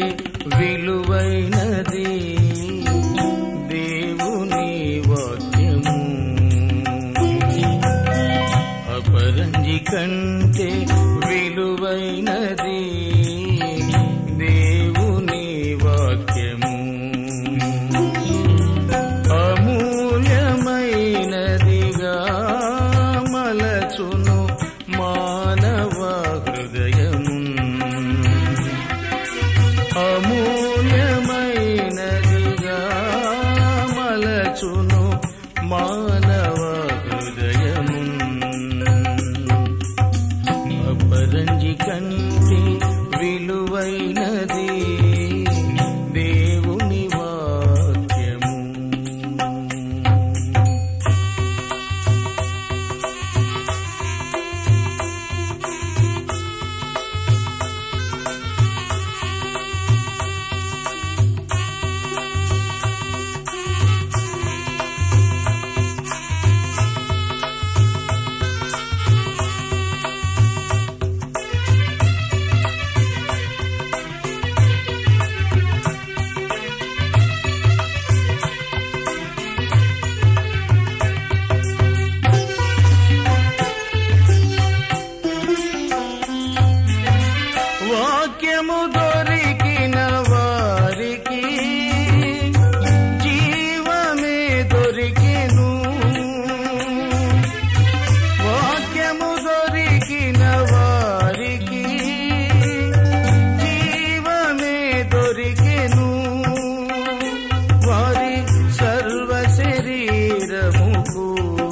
విలువైనది దేవుని వాక్యము అపరంజి కంటే విలువైనది దేవుని వాక్యము అమూల్యమైనదిగా మలచును మానవ హృదయము అమూల్యమైనదిగా మలచును మానవ హృదయము అపరంజి కంటే విలువైనది దేవుని వాక్యము వాక్యము దొరికిన వారికి జీవమే దొరికెను వాక్యము దొరికిన వారికి జీవమే దొరికెను వారి సర్వ శరీరముకు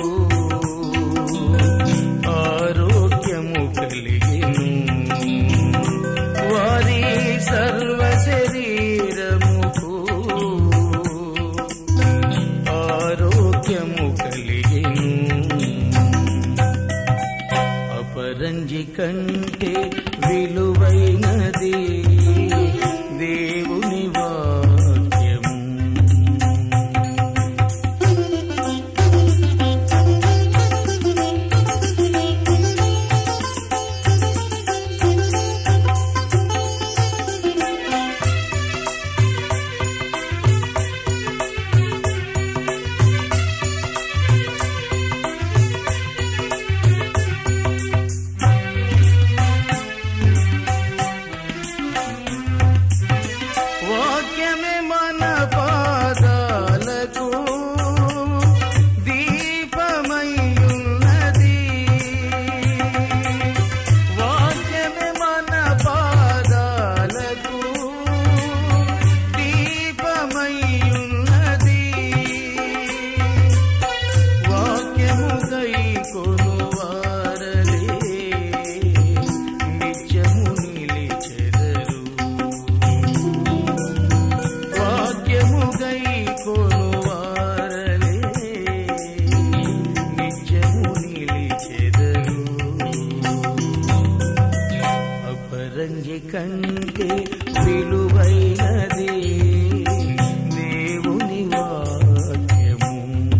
ఆరోగ్యము కలిగిను వారి సర్వ శరీరముకు ఆరోగ్యము కలిగిను అపరంజి కంటే విలువైనది దేవుని వాక్యము వాక్యమే మన పాదాలకు దీపమయ్యున్నది వాక్యమే మన పాదాలకు దీపమయ్యున్నది వాక్యము కైకొను వారలే నిత్యము నిలిచెదరు వాక్యము గైకొను వారలే నిత్యము నిలిచెదరు అపరంజి కంటే విలువైనది దేవుని వాక్యము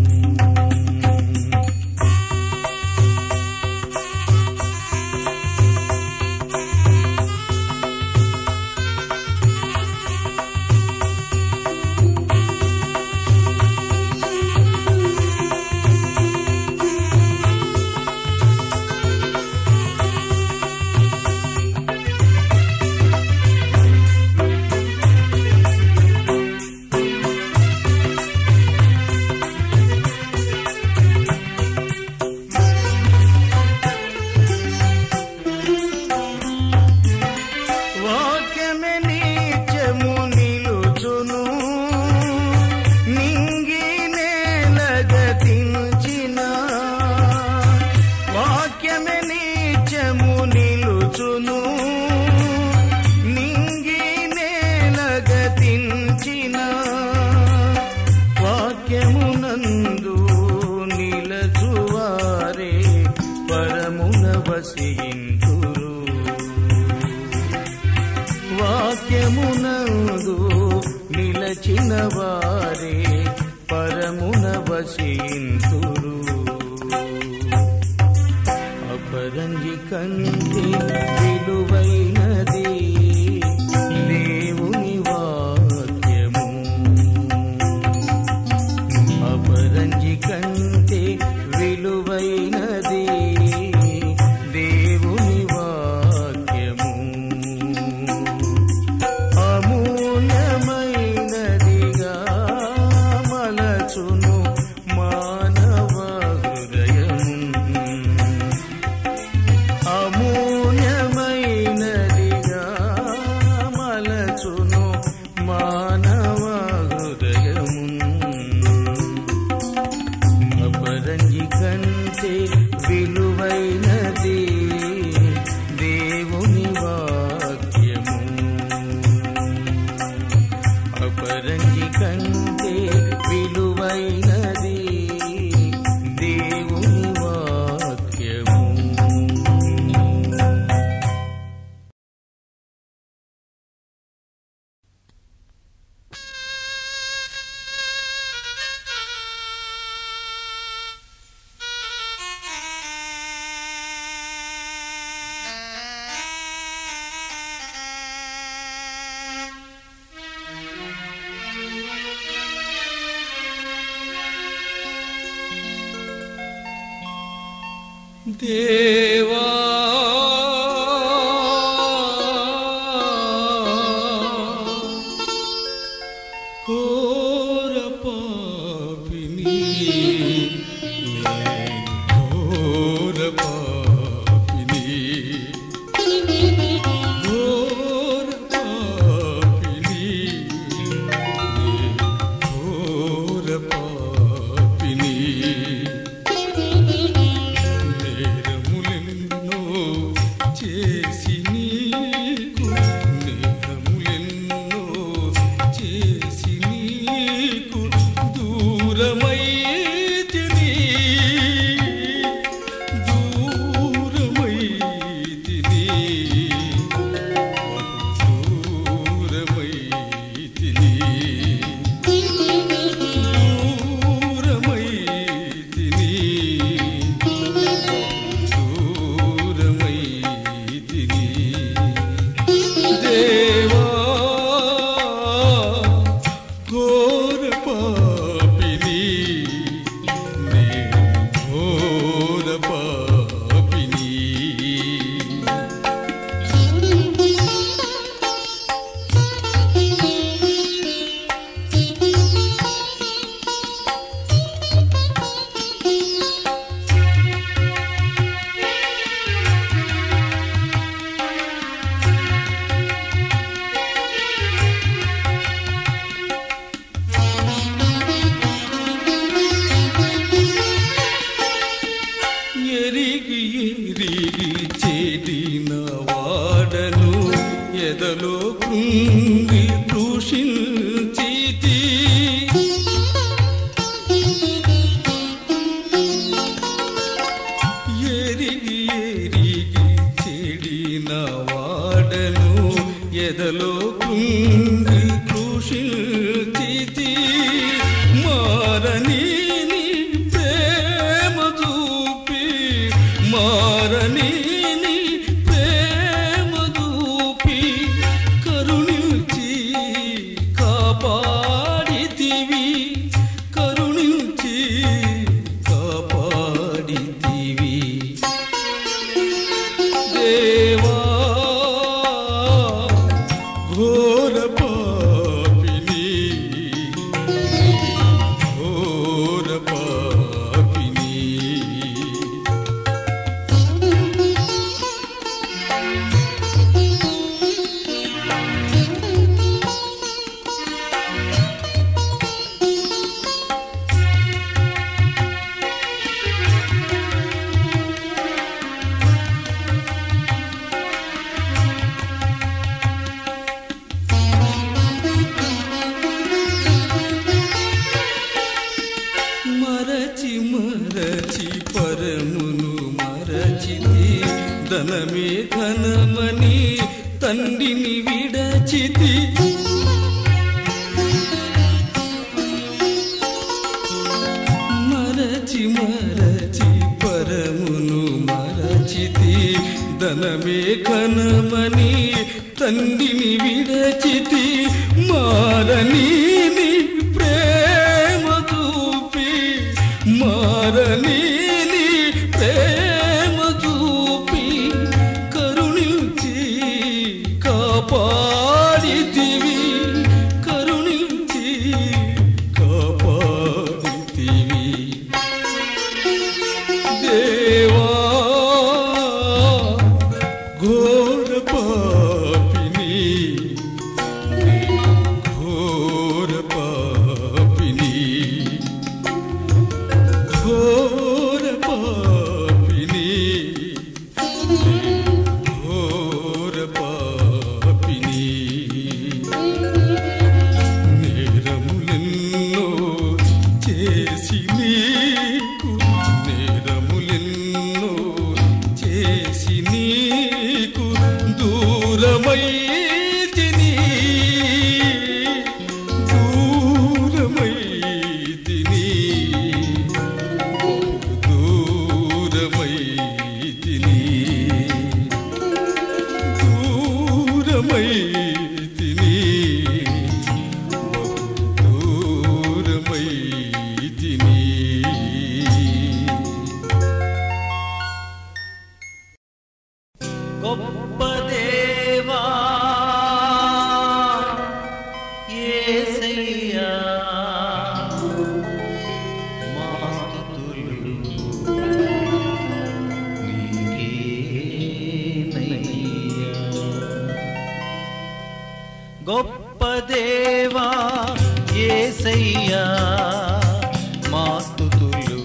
వాక్యమే నిత్యము నిలుచును నింగి నేలగతించిన వాక్యమే నిత్యము నిలుచును నింగి నేలగతించిన వాక్యమునందు నిలచువారే పరమున వసింతురు వాక్యమునందు నిలచిన వారే పరమున వసింతురు అపరంజి కంటే విలువైనది దేవుని కంటే విలువైనది దేవుని వాక్యము అపరంజి కంటే విలువైనది దేవుని వాక్యము దేవా ఘోర పాపిని నేను ఘోర పాపిని ఘోర పాపిని నేను ఘోర పాపిని నేరములెన్నో చేసి నీకు నేరములెన్నో చేసి నీకు దూరమైతిని దూరమైతిని బహు దూరమైతిని దూరమైతిని దేవా ఘోర పాపిని నేను ఘోర పాపిని ఎరిగి ఎరిగి చేడిన వాడను ఎదలో కృంగి కృషించితి ఎరిగి ఎరిగి చెడిన వాడను ఎదలో కృంగి కృషించితి మారని నీ ప్రేమ చూపి మారని నీ ప్రేమ చూపి కరుణించి కాపాడితివి కరుణించి కాపాడితివి దేవా ఘోర పాపిని ఘోర పాపిని మరచి మరచి పరమును మరచితి ధనమే ధనమని తండ్రిని విడచితి మరచి మరచి పరమును మరచితి ధనమే ఘనమని తండ్రిని విడచితి మారని నీ ప్రేమ చూపి మారని నీ ప్రేమ చూపి కరుణించి కాపాడితివి కరుణించి కాపాడితివి దేవా ఘోర పాపిని ఘోర పాపిని ఘోర పాపిని ఏసయ్యా మా స్తుతులు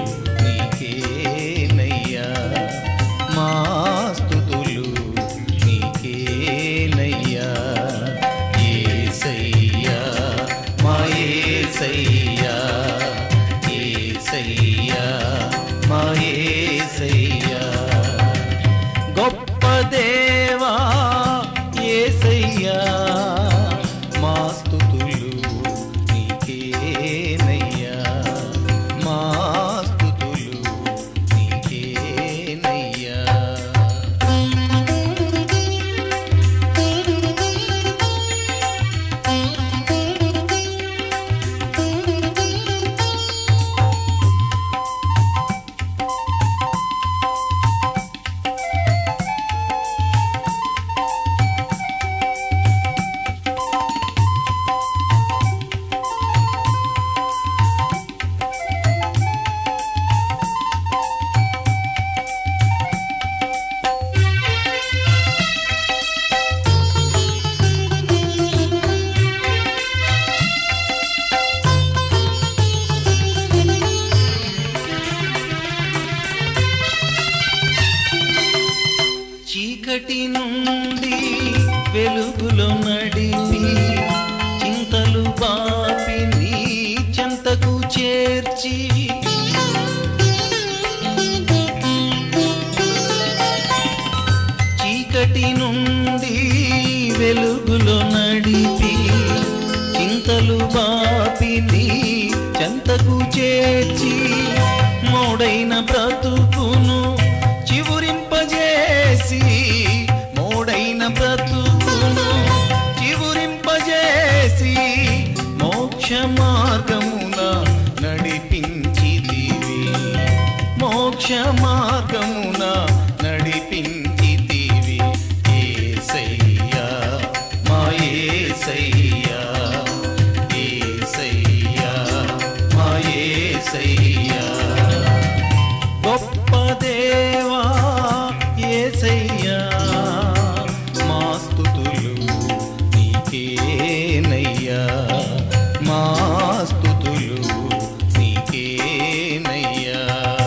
నీకేనయ్యా మా స్తుతులు నీకేనయ్యా ఏసయ్యా మా ఏసయ్యా ఏసయ్యా మా ఏసయ్యా గొప్ప దేవా ఏసయ్యా మా స్తుతులు నీకేనయ్యా మా స్తుతులు నీకేనయ్యా చీకటి నుండి వెలుగులో నడిపి చింతలు బాపి నీ చెంతకు చేర్చి చీకటి నుండి వెలుగులో నడిపి చింతలు బాపి నీ చెంతకు చేర్చి మోడైన బ్రతుకును చివురింపజేసి మోడైన బ్రతుకును చివురింపజేసి మోక్ష మార్గమున నడిపించితివి మోక్ష మార్గమున నడిపించితివి ఏసయ్యా మా ఏసయ్యా ఏసయ్యా మా ఏసయ్యా గొప్ప దేవా ఏసయ్యా మా స్తుతులు నీకేనయ్యా మా స్తుతులు నీకేనయ్యా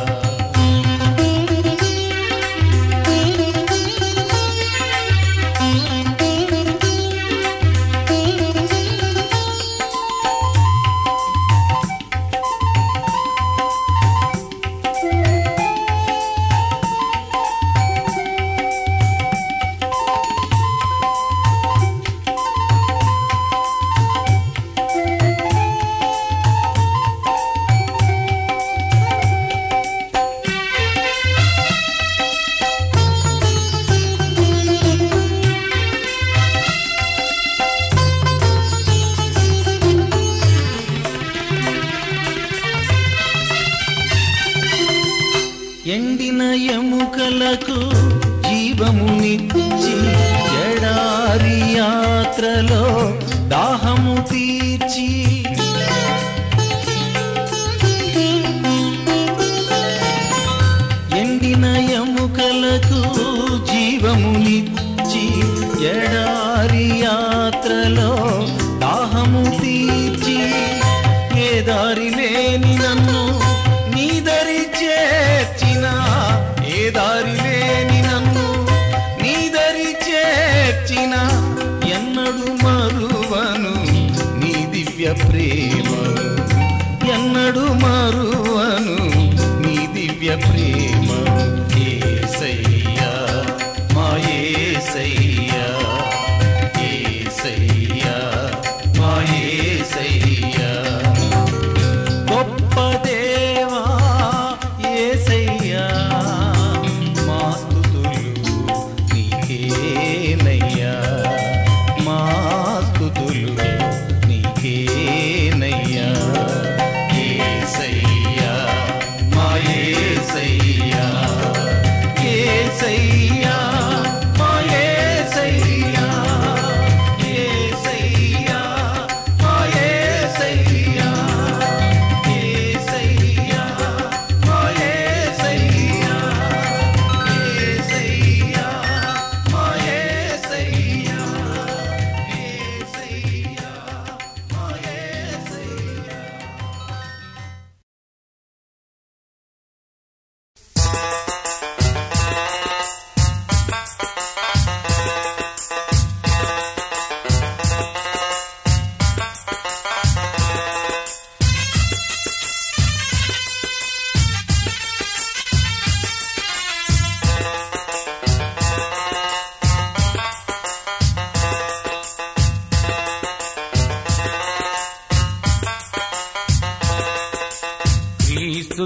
ఎండిన ఎముకలకు జీవమునిచ్చి ఎడారి యాత్రలో దాహము తీర్చి ఎండిన ఎముకలకు జీవమునిచ్చి ఎడారి యాత్రలో దాహము తీర్చి ఏ దారి లేని నన్ను నీ దరి చేర్చిన ఏ దారి లేని నన్ను నీ దరి చేర్చిన ఎన్నడు మరువను నీ దివ్య ప్రేమను ఎన్నడు మరువను నీ దివ్య ప్రేమ ఏసయ్యా మా ఏసయ్యా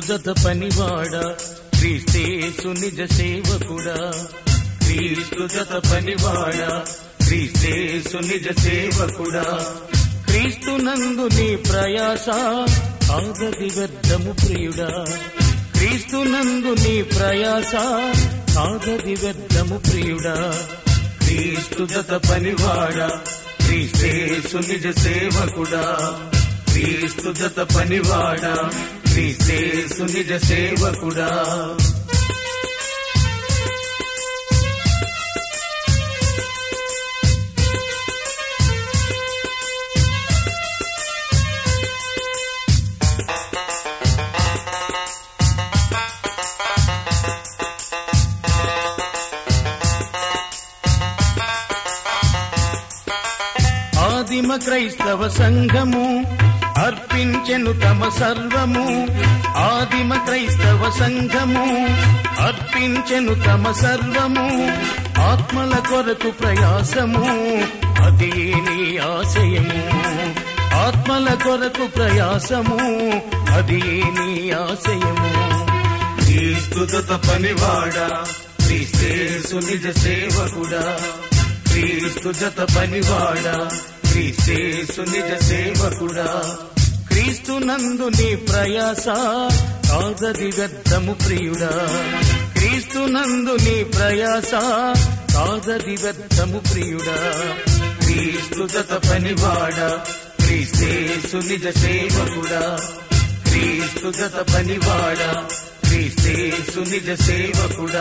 జత పనివాడా క్రీస్తేసు నిజ సేవకుడా క్రీస్తు జత పనివాడా క్రీస్తేసు నిజ సేవకుడా క్రీస్తు నందు నీ ప్రయాస ఆగది వ్యర్థము ప్రియుడా క్రీస్తు నందు నీ ప్రయాస ఆగది వ్యర్థము ప్రియుడా క్రీస్తు జత పనివాడా క్రీస్తేసు నిజ సేవకుడా క్రీస్తు జత పనివాడా క్రీస్తేసు నిజ సేవకుడా ఆదిమ క్రైస్తవ సంఘము అర్పించెను తమ సర్వము ఆదిమ క్రైస్తవ సంఘము అర్పించెను తమ సర్వము ఆత్మల కొరకు ప్రయాసము అది నీ ఆశయము ఆత్మల కొరకు ప్రయాసము అది నీ ఆశయము క్రీస్తుత పనివాడా క్రీస్తేసు నిజ సేవకుడా క్రీస్తు జత పనివాడా క్రీస్తేసు నిజ సేవకుడా క్రీస్తు నందు నీ ప్రయాస కాగది వ్యర్థము ప్రియుడా క్రీస్తు నందు నీ ప్రయాస కాగది వ్యర్థము ప్రియుడా క్రీస్తు జత పనివాడా క్రీస్తేసు నిజ సేవకుడా క్రీస్తు జత పనివాడా క్రీస్తేసు నిజ సేవకుడా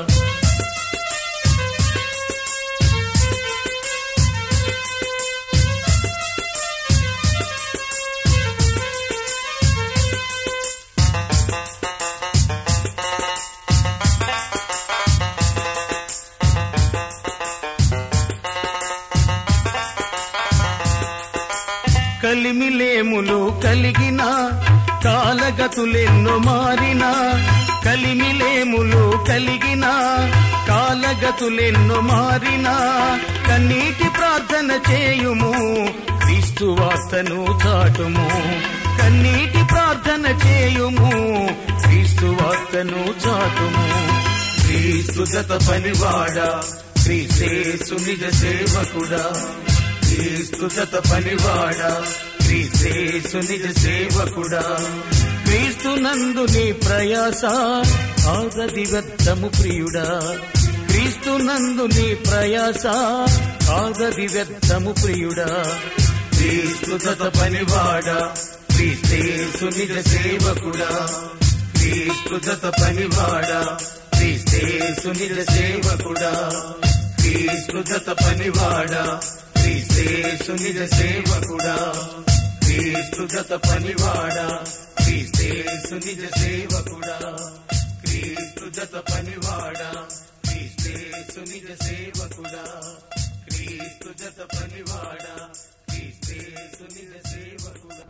కలిమిలేములు కలిగిన కాలగతులెన్నో మారిన కలిమిలేములు కలిగిన కాలగతులెన్నో మారిన కన్నీటి ప్రార్థన చేయుము క్రీస్తు వార్తను చాటుము కన్నీటి ప్రార్థన చేయుము క్రీస్తు వార్తను చాటుము క్రీస్తు గత పనివాడా క్రీస్తేసు నిజ సేవకుడా క్రీస్తు గత పనివాడా క్రీస్తేసు నిజ సేవకుడా క్రీస్తు నందు నీ ప్రయాస ఆగది వ్యర్థము ప్రియుడా క్రీస్తు నందు నీ ప్రయాస ఆగది వ్యర్థము ప్రియుడా క్రీస్తు గత పనివాడా క్రీస్తేసు నిజ సేవకుడా క్రీస్తు గత పనివాడా క్రీస్తేసు నిజ సేవకుడా క్రీస్తు గత పనివాడా క్రీస్తేసు నిజ సేవకుడా క్రీస్తు గత పనివాడా క్రీస్తేసు నిజ సేవకుడా క్రీస్తు గత పనివాడా క్రీస్తేసు నిజ సేవకుడా క్రీస్తు గత పనివాడా క్రీస్తేసు నిజ సేవకుడా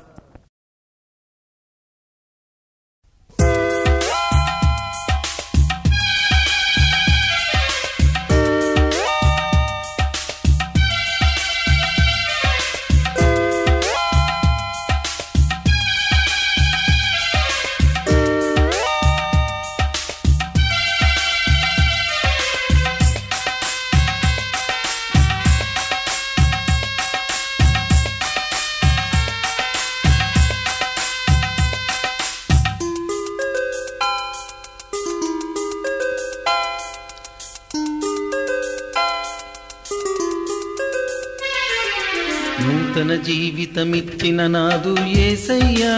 నూతన జీవితమిచ్చిన నాదు ఏసయ్యా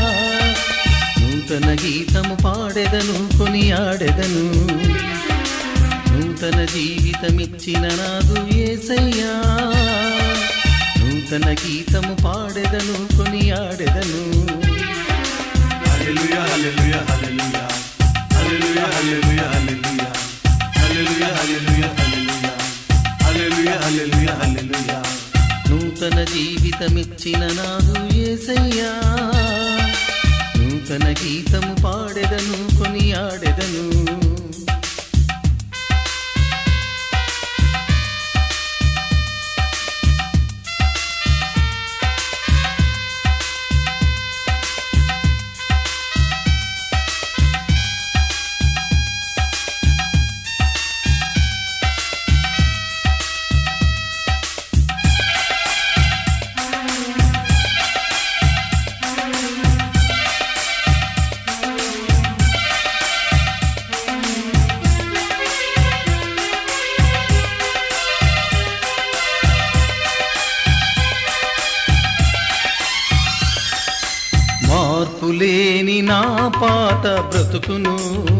నూతన గీతము పాడెదను కొనియాడెదను నూతన జీవితమిచ్చిన నాదు ఏసయ్యా నూతన గీతము పాడెదను కొనియాడెదను Hallelujah, hallelujah, hallelujah. Hallelujah, hallelujah, hallelujah. Hallelujah, hallelujah, hallelujah. Hallelujah, hallelujah, hallelujah. నూతన జీవితమిచ్చిన నాదు ఏసయ్యా నూతన గీతము పాడెదను కొనియాడెదను పాత బ్రతుకును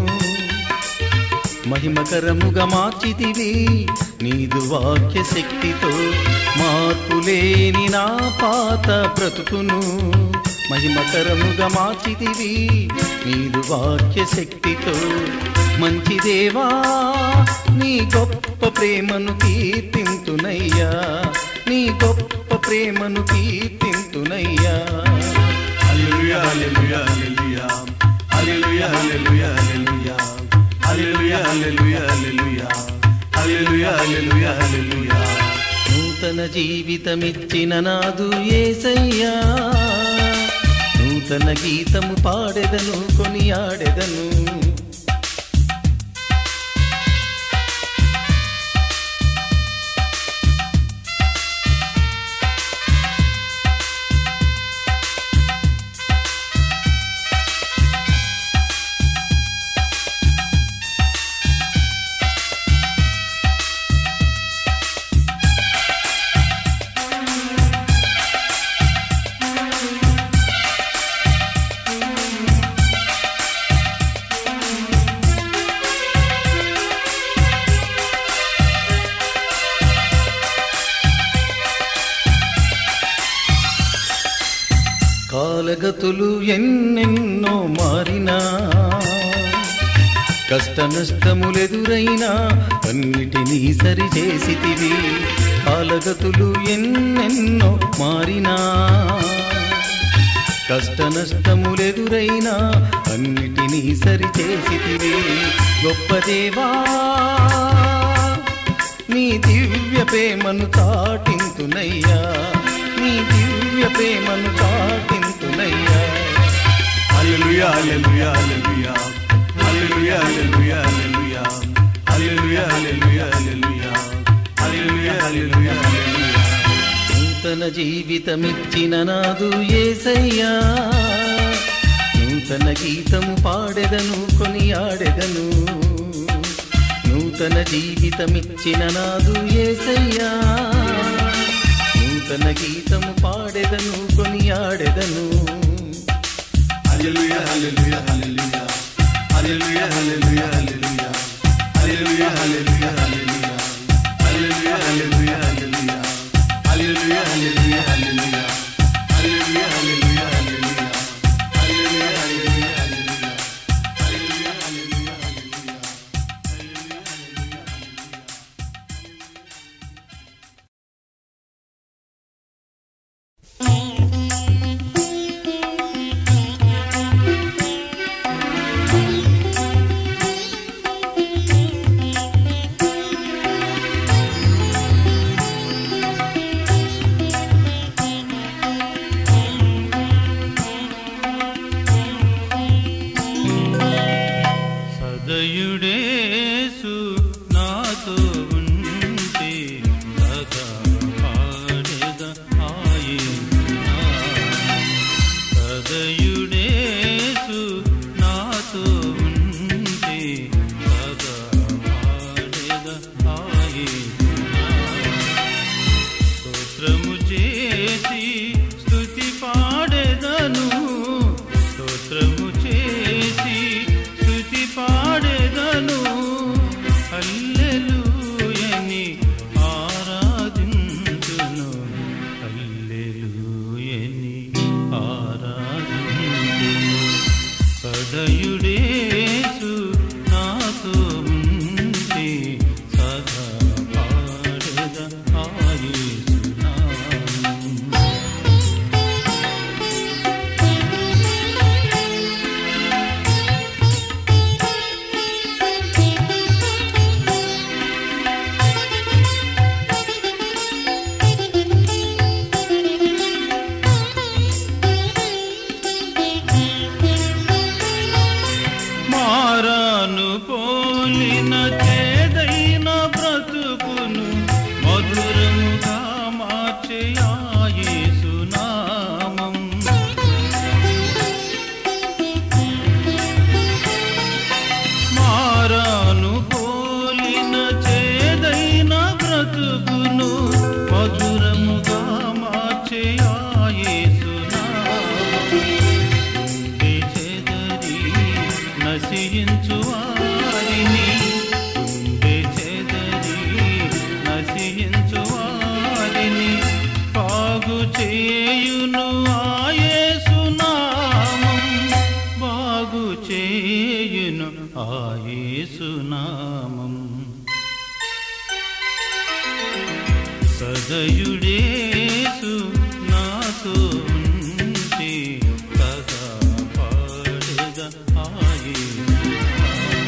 మహిమకరముగా మార్చితివి నీదు వాక్య శక్తితో మార్పులేని నా పాత బ్రతుకును మహిమకరముగా మార్చితివి నీదు వాక్య శక్తితో మంచి దేవా నీ గొప్ప ప్రేమను కీర్తింతునయ్యా నీ గొప్ప ప్రేమను కీర్తింతునయ్యా Hallelujah, hallelujah, hallelujah. Hallelujah, hallelujah, hallelujah. Hallelujah, hallelujah, hallelujah. Hallelujah, hallelujah, hallelujah. నూతన జీవితమిచ్చిన నాదు ఏసయ్యా నూతన గీతము పాడెదను కొనియాడెదను కాలగతులు ఎన్నెన్నో మారినా కష్ట నష్టములెదురైనా అన్నిటినీ సరిచేసితివి కాలగతులు ఎన్నెన్నో మారినా కష్ట నష్టములెదురైనా అన్నిటినీ సరిచేసితివి గొప్ప దేవా నీ దివ్య ప్రేమను తాటింతునయ్యా నీ దివ్య ప్రేమను తాటింతునయ్యా Hallelujah, hallelujah, hallelujah. Hallelujah, hallelujah, hallelujah. Hallelujah, hallelujah, hallelujah. Hallelujah, hallelujah, hallelujah. నూతన జీవితమిచ్చిన నాదు ఏసయ్యా నూతన గీతము పాడెదను కొనియాడెదను నూతన జీవితమిచ్చిన నాదు ఏసయ్యా నూతన గీతము పాడెదను కొనియాడెదను Hallelujah, hallelujah, hallelujah. Hallelujah, hallelujah, hallelujah. Hallelujah, hallelujah, hallelujah. Hallelujah, hallelujah, hallelujah. Hallelujah, hallelujah, hallelujah. Hallelujah, hallelujah, hallelujah. Hallelujah, hallelujah, hallelujah. Hallelujah, hallelujah, hallelujah. సదయుడేసు నాతో ఉంటే సదా పాడెద ఆయేసునా. సదయుడేసు నాతో ఉంటే సదా పాడెద ఆయేసునా. స్తోత్రము చేసి స్తుతి పాడెదను స్తోత్రము చేసి స్తుతి పాడెదను హల్లెలూయని ఆరాధించును హల్లెలూయని ఆరాధించును సదయుడేసు నాతో ఉంటే సదా పాడెద ఆయేసునామం మారాను పోలిన చేదైన బ్రతుకును మధురముగా మార్చే యేసునామం మారాను పోలిన చేదైన బ్రతుకును మధురముగా మార్చే యేసునామం గుండె చెదరి నశించు వారిని గుండె చెదరి నశించు వారిని బాగు చేయును ఆయేసునామం బాగు చేయును ఆయేసునామం సదయుడేసు నాతో ఉంటే సదా పాడెద ఆయేసునామం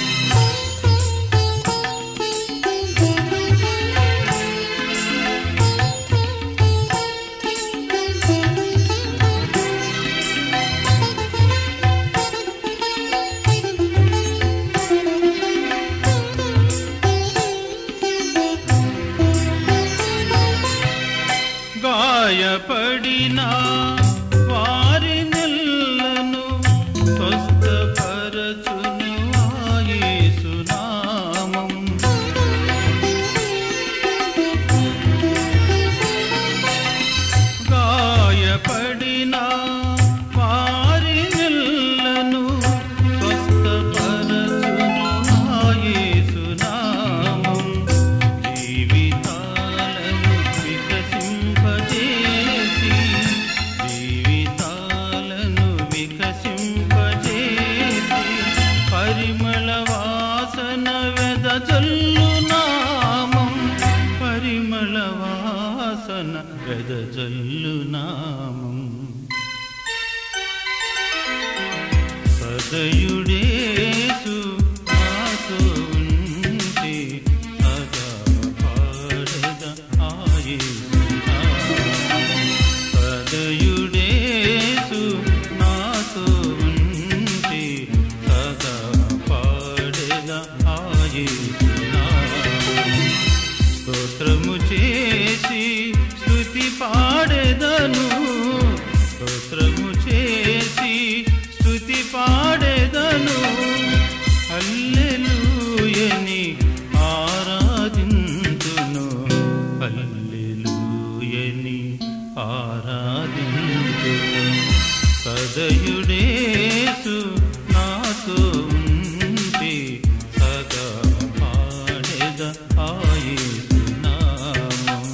గాయపడిన వారి నెల్లను స్వస్థపరచును ఆయేసునామం గాయపడిన వారి నెల్లను స్వస్థపరచును ఆయేసునామం జీవితాలను వికసింపజేసి జీవితాలను వికసింపజేసి పరిమళ వాసన వెదజల్లు నామం పరిమళ వాసన వెదజల్లు నామం సదయుడేసు నాతో ఉంటే సదా పాడద ఆయేసునామం. సదయుడేసు నాతో ఉంటే సదా పాడద ఆయేసునామం. స్తోత్రము చేసి స్తుతి పాడెదను స్తోత్రము చేసి స్తుతి పాడెదను హల్లెలూయని ఆరాధింతును హల్లెలూయని ఆరాధింతును సదయుడేసు నాతో ఉంటే సదా పాడెద ఆయేసునామం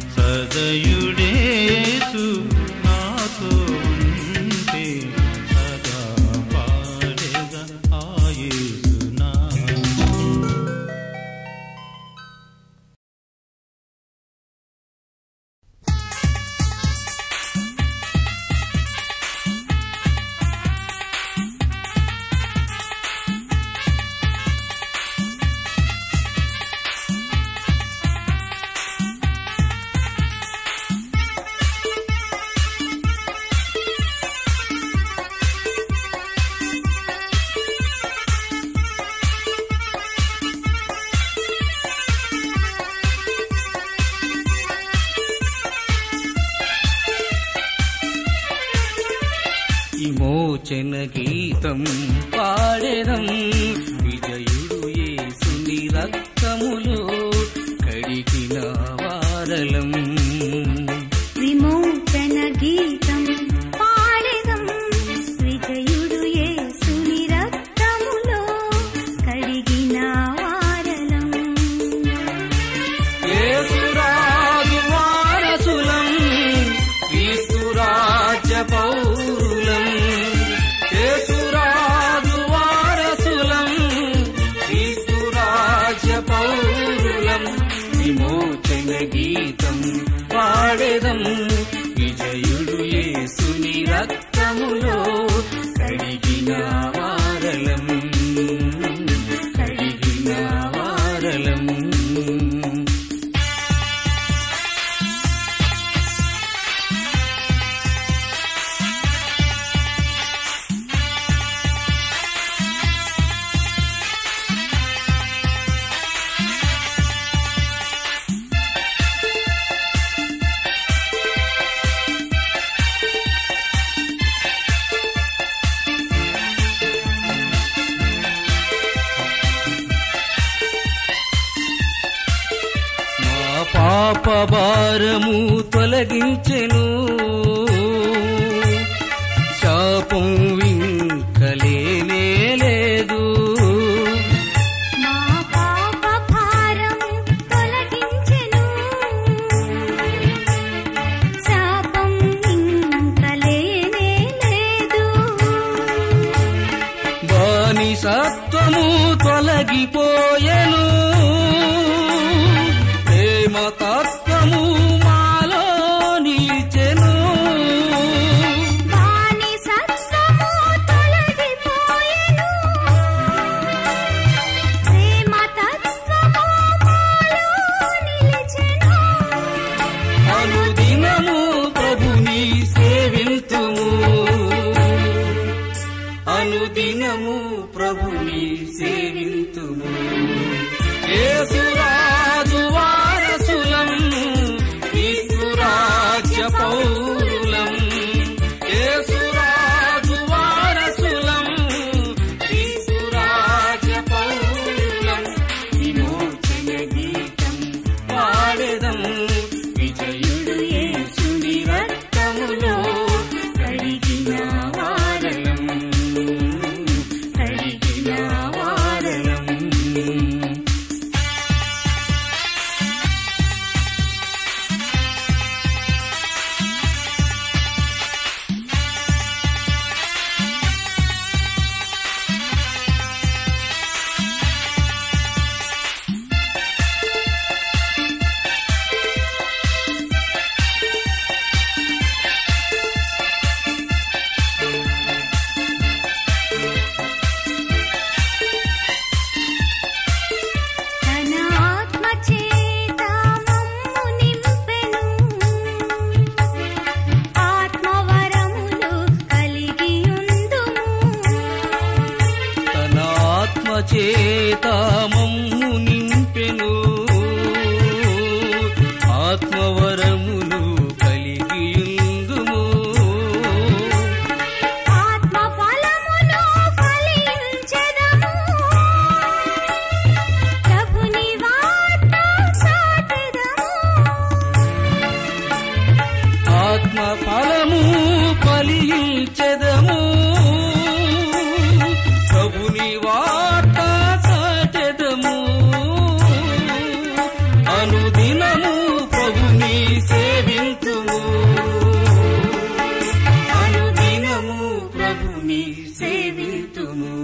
సదయుడేసు నాతో ఉంటే సదా పాడెద ఆయేసునామం విమోచన గీతం పాడెదం విజయుడు యేసుని రక్తములో కడిగిన వారలం విమోచన గీతం పాడెదం విజయుడు యేసుని రక్తములో కడిగిన వారలం యేసురాజు వారసులం క్రీస్తురాజ్య పౌరులం యేసురాజు వారసులం క్రీస్తురాజ్య పౌరులం విమోచన గీతం పాడెదం విజయుడు యేసుని రక్తములో కడిగిన వారలం కడిగిన వారలం మా పాప భారము తొలగించెను శాపం ఇంకలేనే లేదు తత్వము తొలగిపోయెను ప్రేమ తత్వము మాలో నిలిచెను బానిసత్వము తొలగిపోయెను ప్రేమ తత్వము మాలో నిలిచెను అనుదినము ప్రభుని సేవింతుము అనుదినము ప్రభుని సేవింతుము యేసురాజు వారసులం క్రీస్తురాజ్య పౌరులం యేసురాజు వారసులం క్రీస్తురాజ్య పౌరులం విమోచన గీతం పాడెదం విజయుడు యేసుని రక్తములో కడిగిన వారలం కడిగిన వారలం తన ఆత్మ చేత మమ్ము నింపెను ఆత్మవరములు కలిగియుందుము తన ఆత్మ చేత మమ్ము నింపెను ఆత్మవరములు కలిగియుందుము ఆత్మ ఫలమును ఫలించెదము ప్రభుని వార్త చాటెదము ఆత్మ ఫలము ఫలించెదము ప్రభుని వార్త చాటెదము అనుదినము ప్రభుని సేవింతుము అనుదినము ప్రభుని సేవింతుము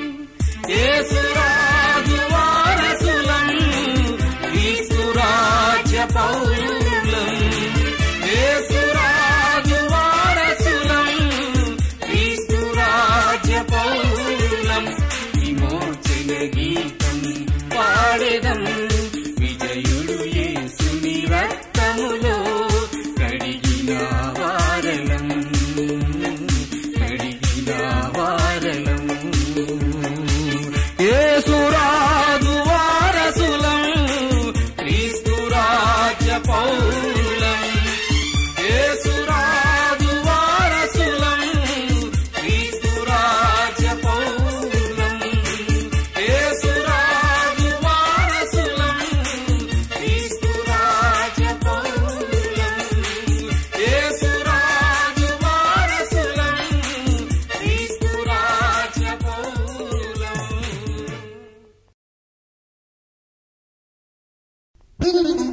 యేసురాజు వారసులం క్రీస్తురాజ్య పౌరులం యేసురాజు వారసులం క్రీస్తురాజ్య పౌరులం విమోచన గీతం పాడెదం విజయుడు యేసుని రక్తములో కడిగిన వారలం కడిగిన వారలం యేసురాజు వారసులం క్రీస్తురాజ్య పౌరులం యేసురాజు వారసులం క్రీస్తురాజ్య పౌరులం యేసురాజు వారసులం క్రీస్తురాజ్య పౌరులం యేసురాజు వారసులం క్రీస్తురాజ్య పౌరులం